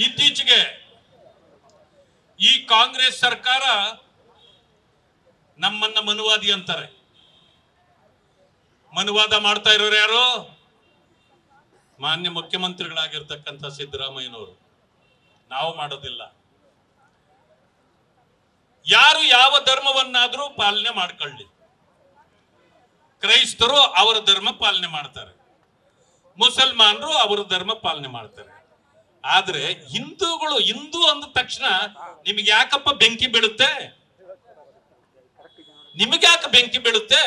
ಇತ್ತೀಚೆಗೆ ಈ ಕಾಂಗ್ರೆಸ್ ಸರ್ಕಾರ ನಮ್ಮನ್ನ ಮನುವಾದಿ ಅಂತಾರೆ ಮನುವಾದ ಮಾಡ್ತಾ ಇರೋರು ಯಾರು ಮಾನ್ಯ ಮುಖ್ಯಮಂತ್ರಿಗಳಾಗಿರ್ತಕ್ಕಂಥ ಸಿದ್ದರಾಮಯ್ಯನವರು ನಾವು ಮಾಡೋದಿಲ್ಲ ಯಾರು ಯಾವ ಧರ್ಮವನ್ನಾದ್ರೂ ಪಾಲನೆ ಮಾಡ್ಕೊಳ್ಳಿ ಕ್ರೈಸ್ತರು ಅವರ ಧರ್ಮ ಪಾಲನೆ ಮಾಡ್ತಾರೆ ಮುಸಲ್ಮಾನರು ಅವರ ಧರ್ಮ ಪಾಲನೆ ಮಾಡ್ತಾರೆ ಆದ್ರೆ ಹಿಂದೂಗಳು ಹಿಂದೂ ಅಂದ ತಕ್ಷಣ ನಿಮ್ಗೆ ಯಾಕಪ್ಪ ಬೆಂಕಿ ಬೀಳುತ್ತೆ ನಿಮಗೆ ಯಾಕೆ ಬೆಂಕಿ ಬೀಳುತ್ತೆ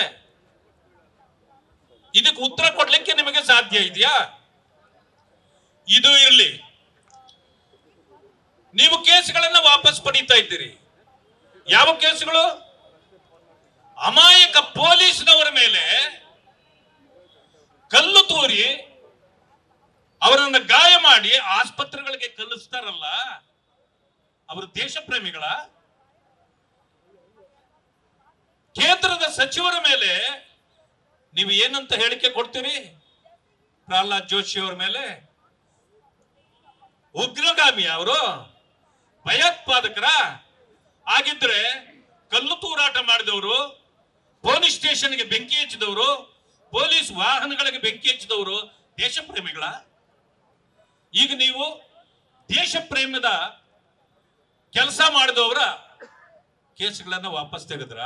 ಇದಕ್ಕೆ ಉತ್ತರ ಕೊಡ್ಲಿಕ್ಕೆ ನಿಮಗೆ ಸಾಧ್ಯ ಇದೆಯಾ ಇದು ಇರಲಿ ನೀವು ಕೇಸ್ಗಳನ್ನ ವಾಪಸ್ ಪಡೀತಾ ಇದ್ದೀರಿ ಯಾವ ಕೇಸುಗಳು ಅಮಾಯಕ ಪೊಲೀಸ್ನವರ ಮೇಲೆ ಕಲ್ಲು ತೂರಿ ಅವರನ್ನ ಗಾಯ ಮಾಡಿ ಆಸ್ಪತ್ರೆಗಳಿಗೆ ಕಲಿಸ್ತಾರಲ್ಲ ಅವರು ದೇಶ ಪ್ರೇಮಿಗಳ ಕೇಂದ್ರದ ಸಚಿವರ ಮೇಲೆ ನೀವು ಏನಂತ ಹೇಳಿಕೆ ಕೊಡ್ತೀರಿ ಪ್ರಹ್ಲಾದ್ ಜೋಶಿ ಅವರ ಮೇಲೆ ಉಗ್ರಗಾಮಿ ಅವರು ಭಯೋತ್ಪಾದಕರ ಆಗಿದ್ರೆ ಕಲ್ಲು ತೂರಾಟ ಮಾಡಿದವರು ಪೊಲೀಸ್ ಸ್ಟೇಷನ್ಗೆ ಬೆಂಕಿ ಹಚ್ಚಿದವರು ಪೊಲೀಸ್ ವಾಹನಗಳಿಗೆ ಬೆಂಕಿ ಹಚ್ಚಿದವರು ದೇಶ ಪ್ರೇಮಿಗಳ ಈಗ ನೀವು ದೇಶ ಪ್ರೇಮದ ಕೆಲಸ ಮಾಡಿದವರ ಕೇಸ್ಗಳನ್ನ ವಾಪಸ್ ತೆಗೆದ್ರ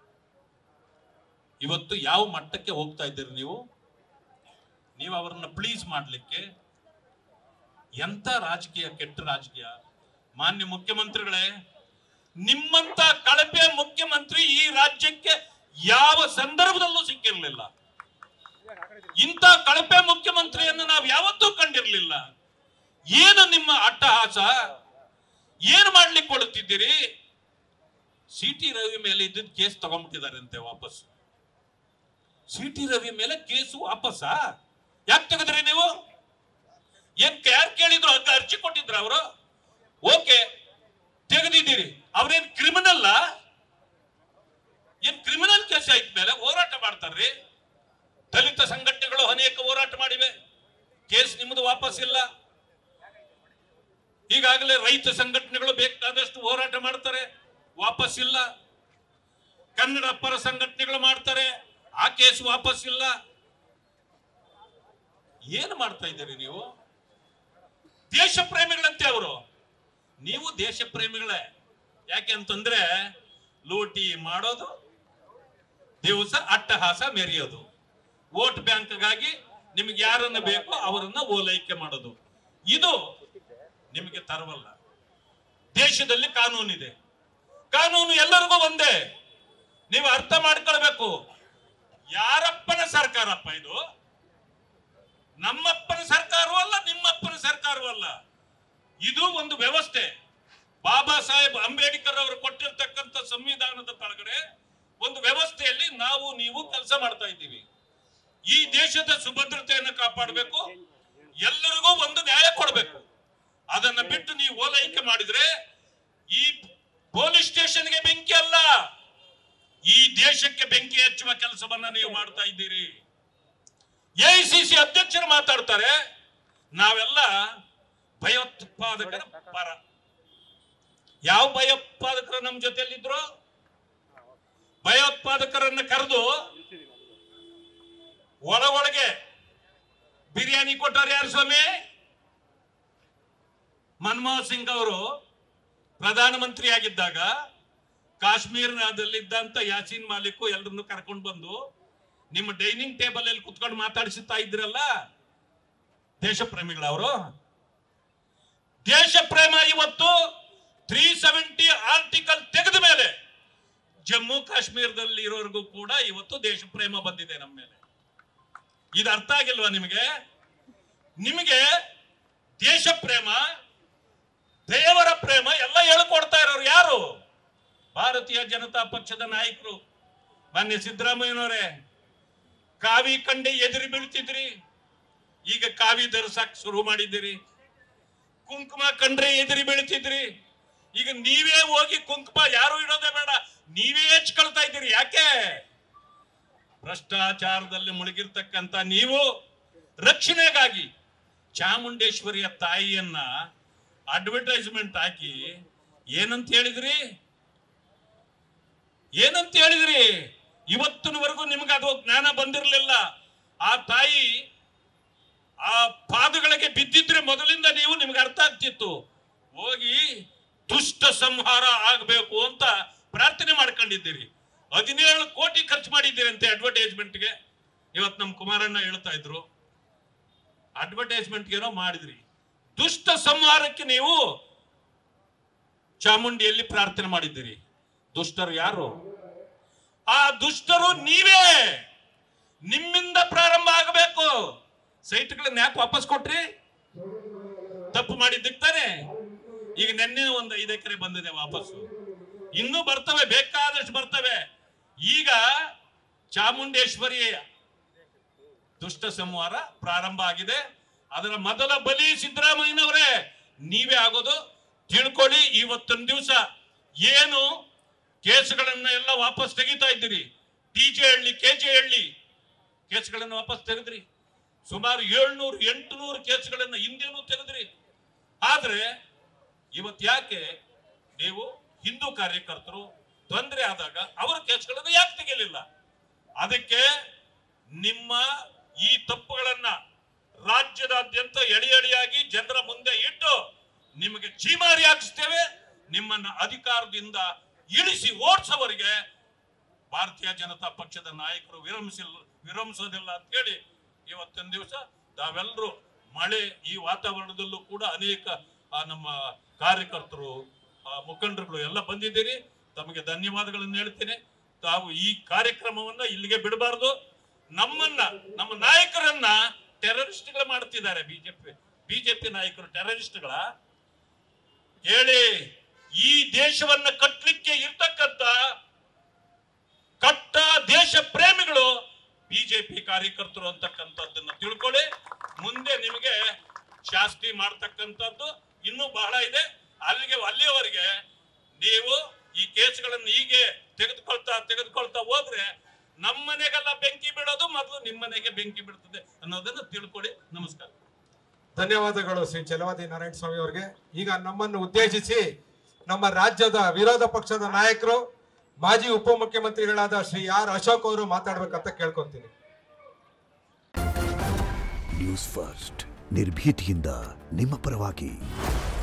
ಇವತ್ತು ಯಾವ ಮಟ್ಟಕ್ಕೆ ಹೋಗ್ತಾ ಇದ್ದೀರಿ ನೀವು ನೀವು ಅವರನ್ನ ಪ್ಲೀಸ್ ಮಾಡ್ಲಿಕ್ಕೆ ಎಂತ ರಾಜಕೀಯ ಕೆಟ್ಟ ರಾಜಕೀಯ ಮಾನ್ಯ ಮುಖ್ಯಮಂತ್ರಿಗಳೇ ನಿಮ್ಮಂತ ಕಳಪೆ ಮುಖ್ಯಮಂತ್ರಿ ಈ ರಾಜ್ಯಕ್ಕೆ ಯಾವ ಸಂದರ್ಭದಲ್ಲೂ ಸಿಕ್ಕಿರಲಿಲ್ಲ ಇಂಥ ಕಳಪೆ ಮುಖ್ಯಮಂತ್ರಿಯನ್ನು ನಾವು ಯಾವತ್ತೂ ಕಂಡಿರಲಿಲ್ಲ ಏನು ನಿಮ್ಮ ಅಟ್ಟಹಾಸ ಏನು ಮಾಡ್ಲಿಕ್ಕೆ ಕೊಡುತ್ತಿದ್ದೀರಿ ಸಿ ಟಿ ರವಿ ಮೇಲೆ ಇದ್ದಿದ್ದ ಕೇಸ್ ತಗೊಂಡ್ಬಿಟ್ಟಿದಾರಂತೆ ವಾಪಸ್ ಸಿ ಟಿ ರವಿ ಮೇಲೆ ಕೇಸು ವಾಪಸ್ಸಾ ಯಾಕೆ ತೆಗೆದ್ರಿ ನೀವು ಏನ್ ಯಾರು ಕೇಳಿದ್ರು ಹಂಗ ಅರ್ಜಿ ಕೊಟ್ಟಿದ್ರ ಅವರು ಓಕೆ ತೆಗೆದಿದ್ದೀರಿ ಅವ್ರೇನ್ ಕ್ರಿಮಿನಲ್ ಏನ್ ಕ್ರಿಮಿನಲ್ ಕೇಸ್ ಆಯ್ತ ಮೇಲೆ ಹೋರಾಟ ಮಾಡ್ತಾರ್ರಿ ದಲಿತ ಸಂಘಟನೆಗಳು ಅನೇಕ ಹೋರಾಟ ಮಾಡಿವೆ ಕೇಸ್ ನಿಮ್ಮದು ವಾಪಸ್ ಇಲ್ಲ ಈಗಾಗಲೇ ರೈತ ಸಂಘಟನೆಗಳು ಬೇಕಾದಷ್ಟು ಹೋರಾಟ ಮಾಡ್ತಾರೆ ವಾಪಸ್ ಇಲ್ಲ ಕನ್ನಡ ಪರ ಸಂಘಟನೆಗಳು ಮಾಡ್ತಾರೆ ಆ ಕೇಸ್ ವಾಪಸ್ ಇಲ್ಲ ಏನು ಮಾಡ್ತಾ ಇದ್ದೀರಿ ನೀವು ದೇಶ ಪ್ರೇಮಿಗಳಂತೆ ಅವರು ನೀವು ದೇಶ ಪ್ರೇಮಿಗಳೇ ಯಾಕೆ ಅಂತಂದ್ರೆ ಲೂಟಿ ಮಾಡೋದು ದಿವಸ ಅಟ್ಟಹಾಸ ಮೆರೆಯೋದು ವೋಟ್ ಬ್ಯಾಂಕ್ಗಾಗಿ ನಿಮ್ಗೆ ಯಾರನ್ನ ಬೇಕೋ ಅವರನ್ನ ಓಲೈಕೆ ಮಾಡೋದು ಇದು ನಿಮಗೆ ತರವಲ್ಲ ದೇಶದಲ್ಲಿ ಕಾನೂನಿದೆ ಕಾನೂನು ಎಲ್ಲರಿಗೂ ಒಂದೇ ನೀವು ಅರ್ಥ ಮಾಡ್ಕೊಳ್ಬೇಕು ಯಾರಪ್ಪನ ಸರ್ಕಾರಪ್ಪ ಇದು ನಮ್ಮಪ್ಪನ ಸರ್ಕಾರವೂ ಅಲ್ಲ ನಿಮ್ಮಪ್ಪನ ಸರ್ಕಾರವೂ ಅಲ್ಲ ಇದು ಒಂದು ವ್ಯವಸ್ಥೆ ಬಾಬಾ ಸಾಹೇಬ್ ಅಂಬೇಡ್ಕರ್ ಅವರು ಕೊಟ್ಟಿರ್ತಕ್ಕಂಥ ಸಂವಿಧಾನದ ಕೆಳಗಡೆ ಒಂದು ವ್ಯವಸ್ಥೆಯಲ್ಲಿ ನಾವು ನೀವು ಕೆಲಸ ಮಾಡ್ತಾ ಇದ್ದೀವಿ ಈ ದೇಶದ ಸುಭದ್ರತೆಯನ್ನು ಕಾಪಾಡಬೇಕು ಎಲ್ಲರಿಗೂ ಒಂದು ನ್ಯಾಯ ಕೊಡಬೇಕು ಅದನ್ನ ಬಿಟ್ಟು ನೀವು ಓಲೈಕೆ ಮಾಡಿದ್ರೆ ಈ ಪೊಲೀಸ್ ಸ್ಟೇಷನ್ಗೆ ಬೆಂಕಿ ಅಲ್ಲ ಈ ದೇಶಕ್ಕೆ ಬೆಂಕಿ ಹಚ್ಚುವ ಕೆಲಸವನ್ನ ನೀವು ಮಾಡ್ತಾ ಇದ್ದೀರಿ ಎಐಸಿಸಿ ಅಧ್ಯಕ್ಷರು ಮಾತಾಡ್ತಾರೆ ನಾವೆಲ್ಲ ಭಯೋತ್ಪಾದಕರ ಪರ ಯಾವ ಭಯೋತ್ಪಾದಕರು ನಮ್ಮ ಜೊತೆಯಲ್ಲಿದ್ರು ಭಯೋತ್ಪಾದಕರನ್ನ ಕರೆದು ಒಳ ಒಳಗೆ ಬಿರಿಯಾನಿ ಕೊಟ್ಟವ್ರು ಯಾರು ಸ್ವಾಮಿ ಮನಮೋಹನ್ ಸಿಂಗ್ ಅವರು ಪ್ರಧಾನಮಂತ್ರಿ ಆಗಿದ್ದಾಗ ಕಾಶ್ಮೀರದಲ್ಲಿದ್ದಂತ ಯಾಸೀನ್ ಮಾಲಿಕ್ ಎಲ್ಲರನ್ನು ಕರ್ಕೊಂಡು ಬಂದು ನಿಮ್ಮ ಡೈನಿಂಗ್ ಟೇಬಲ್ ಅಲ್ಲಿ ಕುತ್ಕೊಂಡು ಮಾತಾಡಿಸುತ್ತಾ ಇದ್ರಲ್ಲ ದೇಶ ಪ್ರೇಮಿಗಳವರು ದೇಶ ಪ್ರೇಮ ಇವತ್ತು ತ್ರೀ ಸೆವೆಂಟಿ ಆರ್ಟಿಕಲ್ ತೆಗೆದ ಮೇಲೆ ಜಮ್ಮು ಕಾಶ್ಮೀರದಲ್ಲಿ ಇರೋರ್ಗೂ ಕೂಡ ಇವತ್ತು ದೇಶ ಪ್ರೇಮ ಬಂದಿದೆ ನಮ್ಮ ಮೇಲೆ ಇದು ಅರ್ಥ ಆಗಿಲ್ವಾ ನಿಮಗೆ ನಿಮಗೆ ದೇಶ ಪ್ರೇಮ ದೇವರ ಪ್ರೇಮ ಎಲ್ಲ ಹೇಳ್ಕೊಡ್ತಾ ಇರೋರು ಯಾರು ಭಾರತೀಯ ಜನತಾ ಪಕ್ಷದ ನಾಯಕರು ಮಾನ್ಯ ಸಿದ್ದರಾಮಯ್ಯನವರೇ ಕಾವಿ ಕಂಡೆ ಎದುರಿ ಬೀಳ್ತಿದ್ರಿ ಈಗ ಕಾವಿ ಧರಿಸಕ್ ಶುರು ಮಾಡಿದ್ದೀರಿ ಕುಂಕುಮ ಕಂಡ್ರೆ ಎದುರಿ ಬೀಳ್ತಿದ್ರಿ ಈಗ ನೀವೇ ಹೋಗಿ ಕುಂಕುಮ ಯಾರು ಇಡೋದೇ ಬೇಡ ನೀವೇ ಹಚ್ಕೊಳ್ತಾ ಇದ್ದೀರಿ ಯಾಕೆ ಭ್ರಷ್ಟಾಚಾರದಲ್ಲಿ ಮುಳುಗಿರ್ತಕ್ಕಂತ ನೀವು ರಕ್ಷಣೆಗಾಗಿ ಚಾಮುಂಡೇಶ್ವರಿಯ ತಾಯಿಯನ್ನ ಅಡ್ವರ್ಟೈಸ್ಮೆಂಟ್ ಹಾಕಿ ಏನಂತ ಹೇಳಿದ್ರಿ ಏನಂತ ಹೇಳಿದ್ರಿ ಇವತ್ತಿನವರೆಗೂ ನಿಮ್ಗೆ ಅದು ಜ್ಞಾನ ಬಂದಿರಲಿಲ್ಲ ಆ ತಾಯಿ ಆ ಪಾದಗಳಿಗೆ ಬಿದ್ದಿದ್ರೆ ಮೊದಲಿಂದ ನೀವು ನಿಮ್ಗೆ ಅರ್ಥ ಆಗ್ತಿತ್ತು ಹೋಗಿ ದುಷ್ಟ ಸಂಹಾರ ಆಗಬೇಕು ಅಂತ ಪ್ರಾರ್ಥನೆ ಮಾಡ್ಕೊಂಡಿದ್ದೀರಿ ಹದಿನೇಳು ಕೋಟಿ ಖರ್ಚು ಮಾಡಿದ್ದೀರಿ ಅಂತೆ ಅಡ್ವರ್ಟೈಸ್ಮೆಂಟ್ಗೆ ಇವತ್ತು ನಮ್ಮ ಕುಮಾರಣ್ಣ ಹೇಳ್ತಾ ಇದ್ರು ಅಡ್ವರ್ಟೈಸ್ಮೆಂಟ್ ಏನೋ ಮಾಡಿದ್ರಿ ದುಷ್ಟ ಸಂಹಾರಕ್ಕೆ ನೀವು ಚಾಮುಂಡಿಯಲ್ಲಿ ಪ್ರಾರ್ಥನೆ ಮಾಡಿದ್ದೀರಿ ದುಷ್ಟರು ಯಾರು ಆ ದುಷ್ಟರು ನೀವೇ ನಿಮ್ಮಿಂದ ಪ್ರಾರಂಭ ಆಗಬೇಕು ಸೈಟ್ಗಳನ್ನ ಯಾಕೆ ವಾಪಸ್ ಕೊಟ್ರಿ ತಪ್ಪು ಮಾಡಿದ್ದಕ್ಕೆ ತಾನೆ ಈಗ ನೆನ್ನೆ ಒಂದು ಐದು ಎಕರೆ ಬಂದಿದೆ ವಾಪಸ್ಸು ಇನ್ನೂ ಬರ್ತವೆ ಬೇಕಾದಷ್ಟು ಬರ್ತವೆ ಈಗ ಚಾಮುಂಡೇಶ್ವರಿ ದುಷ್ಟ ಸಂಹಾರ ಪ್ರಾರಂಭ ಆಗಿದೆ ಅದರ ಮೊದಲ ಬಲಿ ಸಿದ್ದರಾಮಯ್ಯನವರೇ ನೀವೇ ಆಗೋದು ತಿಳ್ಕೊಳ್ಳಿ ಇವತ್ತೊಂದು ದಿವಸ ಏನು ಕೇಸ್ಗಳನ್ನ ಎಲ್ಲ ವಾಪಸ್ ತೆಗಿತಾ ಇದ್ದೀರಿ T J Halli K J Halli ಕೇಸ್ಗಳನ್ನ ವಾಪಸ್ ತೆಗೆದ್ರಿ ಸುಮಾರು ಏಳ್ನೂರು ಎಂಟುನೂರು ಕೇಸ್ಗಳನ್ನ ಹಿಂದೆನೂ ತೆಗೆದ್ರಿ ಆದ್ರೆ ಇವತ್ತು ಯಾಕೆ ನೀವು ಹಿಂದೂ ಕಾರ್ಯಕರ್ತರು ತೊಂದರೆ ಆದಾಗ ಅವರ ಕೇಸ್ಗಳನ್ನು ಯಾಕೆ ತೆಗೆಯಲಿಲ್ಲ ಅದಕ್ಕೆ ನಿಮ್ಮ ಈ ತಪ್ಪುಗಳನ್ನ ರಾಜ್ಯದಾದ್ಯಂತ ಎಳಿ ಎಳಿಯಾಗಿ ಜನರ ಮುಂದೆ ಇಟ್ಟು ನಿಮಗೆ ಚೀಮಾರಿ ಹಾಕಿಸ್ತೇವೆ ನಿಮ್ಮನ್ನ ಅಧಿಕಾರದಿಂದ ಇಳಿಸಿ ಓಡಿಸೋವರಿಗೆ ಭಾರತೀಯ ಜನತಾ ಪಕ್ಷದ ನಾಯಕರು ವಿರಮಿಸಿಲ್ಲ ವಿರಮಿಸೋದಿಲ್ಲ ಅಂತ ಹೇಳಿ ಇವತ್ತಿನ ದಿವಸ ತಾವೆಲ್ಲರೂ ಮಳೆ ಈ ವಾತಾವರಣದಲ್ಲೂ ಕೂಡ ಅನೇಕ ಆ, ನಮ್ಮ ಕಾರ್ಯಕರ್ತರು ಆ, ಮುಖಂಡರುಗಳು ಎಲ್ಲ ಬಂದಿದ್ದೀರಿ ತಮಗೆ ಧನ್ಯವಾದಗಳನ್ನು ಹೇಳ್ತೀನಿ ತಾವು ಈ ಕಾರ್ಯಕ್ರಮವನ್ನ ಇಲ್ಲಿಗೆ ಬಿಡಬಾರದು ನಮ್ಮನ್ನ ನಮ್ಮ ನಾಯಕರನ್ನ ಟೆರರಿಸ್ಟ್ಗಳ ಮಾಡ್ತಿದ್ದಾರೆ ಬಿಜೆಪಿ ಬಿಜೆಪಿ ನಾಯಕರು ಟೆರರಿಸ್ಟ್ಗಳ ಹೇಳಿ ಈ ದೇಶವನ್ನ ಕಟ್ಟಲಿಕ್ಕೆ ಇರ್ತಕ್ಕಂತ ಕಟ್ಟ ದೇಶ ಪ್ರೇಮಿಗಳು ಬಿಜೆಪಿ ಕಾರ್ಯಕರ್ತರು ಅಂತಕ್ಕಂಥದ್ದನ್ನ ತಿಳ್ಕೊಳ್ಳಿ ಮುಂದೆ ನಿಮಗೆ ಶಾಸ್ತಿ ಮಾಡ್ತಕ್ಕಂಥದ್ದು ಇನ್ನೂ ಬಹಳ ಇದೆ ಅಲ್ಲಿಗೆ ಅಲ್ಲಿಯವರೆಗೆ ನೀವು ಈ ಕೇಸ್ಗಳನ್ನು ಹೀಗೆ ತೆಗೆದುಕೊಳ್ತಾ ತೆಗೆದುಕೊಳ್ತಾ ಹೋದ್ರೆ ನಮ್ಮ ಮನೆಗೆಲ್ಲ ಬೆಂಕಿ ಬೀಳೋದು ಮೊದಲು ನಿಮ್ಮ ಮನೆಗೆ ಬೆಂಕಿ ಬೀಳ್ತದೆ ಅನ್ನೋದನ್ನ ತಿಳ್ಕೊಳ್ಳಿ ನಮಸ್ಕಾರ ಧನ್ಯವಾದಗಳು ಶ್ರೀ ಚಲವಾದಿ ನಾರಾಯಣ ಸ್ವಾಮಿ ಅವರಿಗೆ ಈಗ ನಮ್ಮನ್ನು ಉದ್ದೇಶಿಸಿ ನಮ್ಮ ರಾಜ್ಯದ ವಿರೋಧ ಪಕ್ಷದ ನಾಯಕರು ಮಾಜಿ ಉಪಮುಖ್ಯಮಂತ್ರಿಗಳಾದ ಶ್ರೀ ಆರ್ ಅಶೋಕ್ ಅವರು ಮಾತಾಡ್ಬೇಕಂತ ಕೇಳ್ಕೊಂತೀನಿ ನ್ಯೂಸ್ ಫಸ್ಟ್ ನಿರ್ಭೀತಿಯಿಂದ ನಿಮ್ಮ ಪರವಾಗಿ